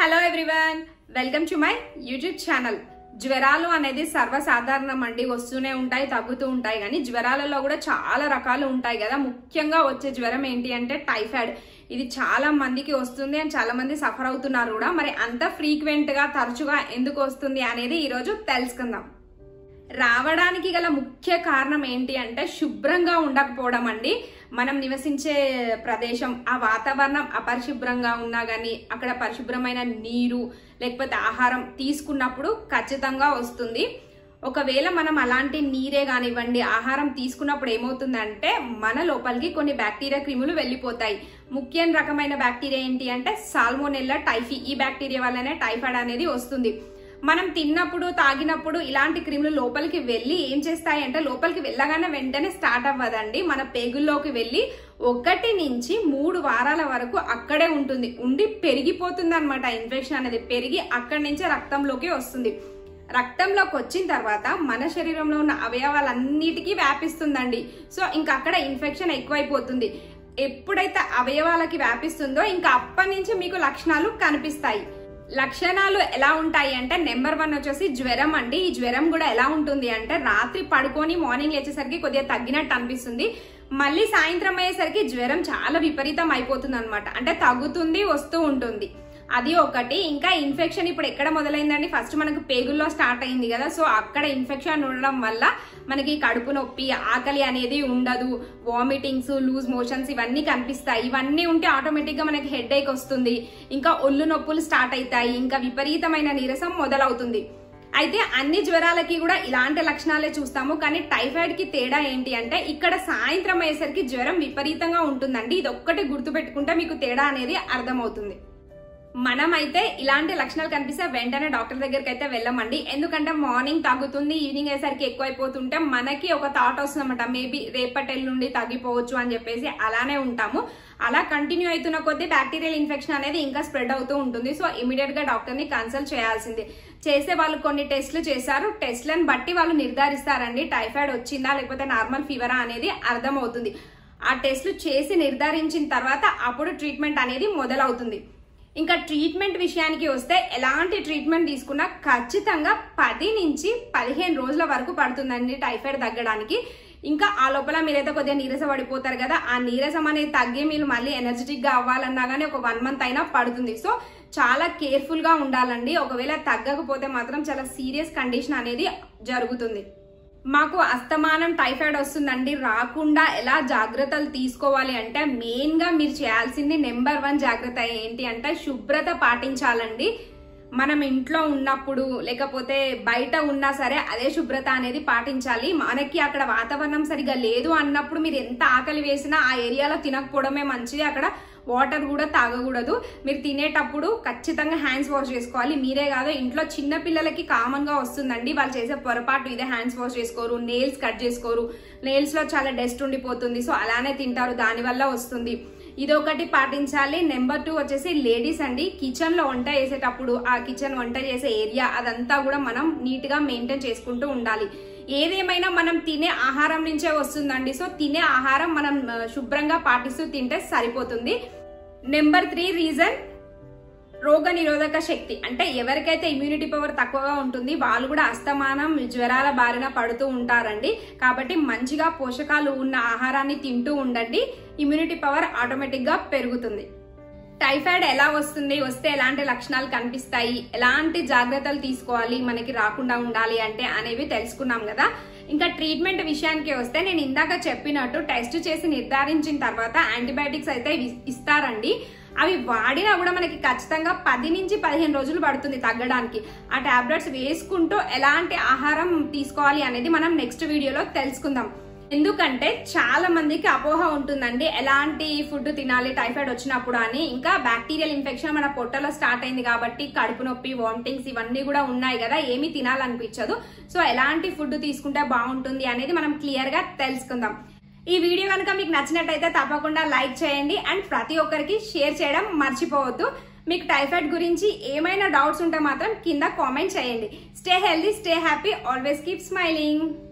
hello everyone welcome to my YouTube channel జ్వరాలు అనేది సర్వసాధారణం అండి వస్తూనే ఉంటాయి తగ్గుతూ ఉంటాయి కానీ జ్వరాలలో కూడా చాలా రకాలు ఉంటాయి కదా ముఖ్యంగా వచ్చే జ్వరం ఏంటి అంటే టైఫాయిడ్ ఇది చాలా మందికి వస్తుంది అండ్ చాలా మంది సఫర్ అవుతున్నారు కూడా మరి అంత ఫ్రీక్వెంట్ గా తరచుగా ఎందుకు వస్తుంది అనేది ఈరోజు తెలుసుకుందాం రావడానికి గల ముఖ్య కారణం ఏంటి అంటే శుభ్రంగా ఉండకపోవడం అండి మనం నివసించే ప్రదేశం ఆ వాతావరణం అపరిశుభ్రంగా ఉన్నా కానీ అక్కడ పరిశుభ్రమైన నీరు లేకపోతే ఆహారం తీసుకున్నప్పుడు ఖచ్చితంగా వస్తుంది ఒకవేళ మనం అలాంటి నీరే కానివ్వండి ఆహారం తీసుకున్నప్పుడు ఏమవుతుందంటే మన లోపలికి కొన్ని బ్యాక్టీరియా క్రిములు వెళ్ళిపోతాయి ముఖ్య రకమైన బ్యాక్టీరియా ఏంటి అంటే సాల్మోనెల్లా టైఫీ ఈ బ్యాక్టీరియా వల్లనే టైఫాయిడ్ అనేది వస్తుంది మనం తిన్నప్పుడు తాగినప్పుడు ఇలాంటి క్రిములు లోపలికి వెళ్ళి ఏం చేస్తాయి అంటే లోపలికి వెళ్ళగానే వెంటనే స్టార్ట్ అవ్వదండి మన పేగుల్లోకి వెళ్ళి ఒకటి నుంచి మూడు వారాల వరకు అక్కడే ఉంటుంది ఉండి పెరిగిపోతుంది అనమాట ఇన్ఫెక్షన్ అనేది పెరిగి అక్కడి నుంచే రక్తంలోకి వస్తుంది రక్తంలోకి వచ్చిన తర్వాత మన శరీరంలో ఉన్న అవయవాలన్నిటికీ వ్యాపిస్తుందండి సో ఇంకా అక్కడ ఇన్ఫెక్షన్ ఎక్కువైపోతుంది ఎప్పుడైతే అవయవాలకి వ్యాపిస్తుందో ఇంకా అప్పటి నుంచి మీకు లక్షణాలు కనిపిస్తాయి లక్షణాలు ఎలా ఉంటాయి అంటే నెంబర్ వన్ వచ్చేసి జ్వరం అండి ఈ జ్వరం కూడా ఎలా ఉంటుంది అంటే రాత్రి పడుకొని మార్నింగ్ లేచేసరికి కొద్దిగా తగ్గినట్టు అనిపిస్తుంది మళ్ళీ సాయంత్రం అయ్యేసరికి జ్వరం చాలా విపరీతం అయిపోతుంది అనమాట అంటే తగ్గుతుంది వస్తూ ఉంటుంది అది ఒకటి ఇంకా ఇన్ఫెక్షన్ ఇప్పుడు ఎక్కడ మొదలైందండి ఫస్ట్ మనకు పేగుల్లో స్టార్ట్ అయింది కదా సో అక్కడ ఇన్ఫెక్షన్ ఉండడం వల్ల మనకి కడుపు నొప్పి ఆకలి అనేది ఉండదు వామిటింగ్స్ లూజ్ మోషన్స్ ఇవన్నీ కనిపిస్తాయి ఇవన్నీ ఉంటే ఆటోమేటిక్ గా మనకి హెడ్ ఏక్ వస్తుంది ఇంకా ఒళ్ళు నొప్పులు స్టార్ట్ అవుతాయి ఇంకా విపరీతమైన నీరసం మొదలవుతుంది అయితే అన్ని జ్వరాలకి కూడా ఇలాంటి లక్షణాలే చూస్తాము కానీ టైఫాయిడ్ కి తేడా ఏంటి అంటే ఇక్కడ సాయంత్రం అయ్యేసరికి జ్వరం విపరీతంగా ఉంటుందండి ఇది ఒక్కటి గుర్తుపెట్టుకుంటే మీకు తేడా అనేది అర్థమవుతుంది మనమైతే ఇలాంటి లక్షణాలు కనిపిస్తే వెంటనే డాక్టర్ దగ్గరికి అయితే వెళ్ళమండి ఎందుకంటే మార్నింగ్ తగ్గుతుంది ఈవినింగ్ అయ్యేసరికి ఎక్కువైపోతుంటే మనకి ఒక థాట్ వస్తుందన్నమాట మేబీ రేపటి నుండి తగ్గిపోవచ్చు అని చెప్పేసి అలానే ఉంటాము అలా కంటిన్యూ అవుతున్న కొద్దీ బ్యాక్టీరియల్ ఇన్ఫెక్షన్ అనేది ఇంకా స్ప్రెడ్ అవుతూ ఉంటుంది సో ఇమీడియట్ గా డాక్టర్ ని కన్సల్ట్ చేయాల్సిందే చేసే వాళ్ళు కొన్ని టెస్ట్లు చేశారు టెస్ట్లను బట్టి వాళ్ళు నిర్ధారిస్తారండి టైఫాయిడ్ వచ్చిందా లేకపోతే నార్మల్ ఫీవరా అనేది అర్థమవుతుంది ఆ టెస్ట్లు చేసి నిర్ధారించిన తర్వాత అప్పుడు ట్రీట్మెంట్ అనేది మొదలవుతుంది ఇంకా ట్రీట్మెంట్ విషయానికి వస్తే ఎలాంటి ట్రీట్మెంట్ తీసుకున్నా ఖచ్చితంగా పది నుంచి పదిహేను రోజుల వరకు పడుతుందండి టైఫాయిడ్ తగ్గడానికి ఇంకా ఆ లోపల మీరైతే కొద్దిగా నీరస పడిపోతారు కదా ఆ నీరసం అనేది తగ్గి మీరు మళ్ళీ ఎనర్జెటిక్ గా అవ్వాలన్నా కానీ ఒక వన్ మంత్ అయినా పడుతుంది సో చాలా కేర్ఫుల్ గా ఉండాలండి ఒకవేళ తగ్గకపోతే మాత్రం చాలా సీరియస్ కండిషన్ అనేది జరుగుతుంది మాకు అస్తమానం టైఫాయిడ్ వస్తుందండి రాకుండా ఎలా జాగ్రత్తలు తీసుకోవాలి అంటే మెయిన్ గా మీరు చేయాల్సింది నెంబర్ వన్ జాగ్రత్త ఏంటి అంటే శుభ్రత పాటించాలండి మనం ఇంట్లో ఉన్నప్పుడు లేకపోతే బయట ఉన్నా సరే అదే శుభ్రత అనేది పాటించాలి మనకి అక్కడ వాతావరణం సరిగా లేదు అన్నప్పుడు మీరు ఎంత ఆకలి వేసినా ఆ ఏరియాలో తినకపోవడమే మంచిది అక్కడ వాటర్ కూడా తాగకూడదు మీరు తినేటప్పుడు ఖచ్చితంగా హ్యాండ్స్ వాష్ చేసుకోవాలి మీరే కాదు ఇంట్లో చిన్న పిల్లలకి కామన్ గా వస్తుందండి వాళ్ళు చేసే పొరపాటు ఇదే హ్యాండ్స్ వాష్ చేసుకోరు నెయిల్స్ కట్ చేసుకోరు నెయిల్స్ లో చాలా డస్ట్ ఉండిపోతుంది సో అలానే తింటారు దానివల్ల వస్తుంది ఇదొకటి పాటించాలి నెంబర్ టూ వచ్చేసి లేడీస్ అండి కిచెన్ లో వంట చేసేటప్పుడు ఆ కిచెన్ వంట చేసే ఏరియా అదంతా కూడా మనం నీట్ గా మెయింటైన్ చేసుకుంటూ ఉండాలి ఏదేమైనా మనం తినే ఆహారం నుంచే వస్తుందండి సో తినే ఆహారం మనం ఆ, శుభ్రంగా పాటిస్తూ తింటే సరిపోతుంది నెంబర్ త్రీ రీజన్ రోగ నిరోధక శక్తి అంటే ఎవరికైతే ఇమ్యూనిటీ పవర్ తక్కువగా ఉంటుంది వాళ్ళు కూడా అస్తమానం జ్వరాల బారిన పడుతూ ఉంటారండి కాబట్టి మంచిగా పోషకాలు ఉన్న ఆహారాన్ని తింటూ ఉండండి ఇమ్యూనిటీ పవర్ ఆటోమేటిక్ గా పెరుగుతుంది టైఫాయిడ్ ఎలా వస్తుంది వస్తే ఎలాంటి లక్షణాలు కనిపిస్తాయి ఎలాంటి జాగ్రత్తలు తీసుకోవాలి మనకి రాకుండా ఉండాలి అంటే అనేవి తెలుసుకున్నాం కదా ఇంకా ట్రీట్మెంట్ విషయానికి వస్తే నేను ఇందాక చెప్పినట్టు టెస్ట్ చేసి నిర్ధారించిన తర్వాత యాంటీబయాటిక్స్ అయితే ఇస్- ఇస్తారండి అవి వాడినా కూడా మనకి ఖచ్చితంగా పది నుంచి పదిహేను రోజులు పడుతుంది తగ్గడానికి ఆ టాబ్లెట్స్ వేసుకుంటూ ఎలాంటి ఆహారం తీసుకోవాలి అనేది మనం నెక్స్ట్ వీడియోలో తెలుసుకుందాం ఎందుకంటే చాలా మందికి అపోహ ఉంటుందండి ఎలాంటి ఫుడ్ తినాలి టైఫాయిడ్ వచ్చినప్పుడు అని ఇంకా బ్యాక్టీరియల్ ఇన్ఫెక్షన్ మన పొట్టలో స్టార్ట్ అయింది కాబట్టి కడుపు నొప్పి వామిటింగ్స్ ఇవన్నీ కూడా ఉన్నాయి కదా ఏమీ తినాలనిపించదు సో ఎలాంటి ఫుడ్ తీసుకుంటే బాగుంటుంది అనేది మనం క్లియర్ గా తెలుసుకుందాం ఈ వీడియో కనుక మీకు నచ్చినట్టయితే తప్పకుండా లైక్ చేయండి అండ్ ప్రతి ఒక్కరికి షేర్ చేయడం మర్చిపోవద్దు మీకు టైఫాయిడ్ గురించి ఏమైనా డౌట్స్ ఉంటే మాత్రం కింద కామెంట్ చేయండి stay healthy stay happy always keep smiling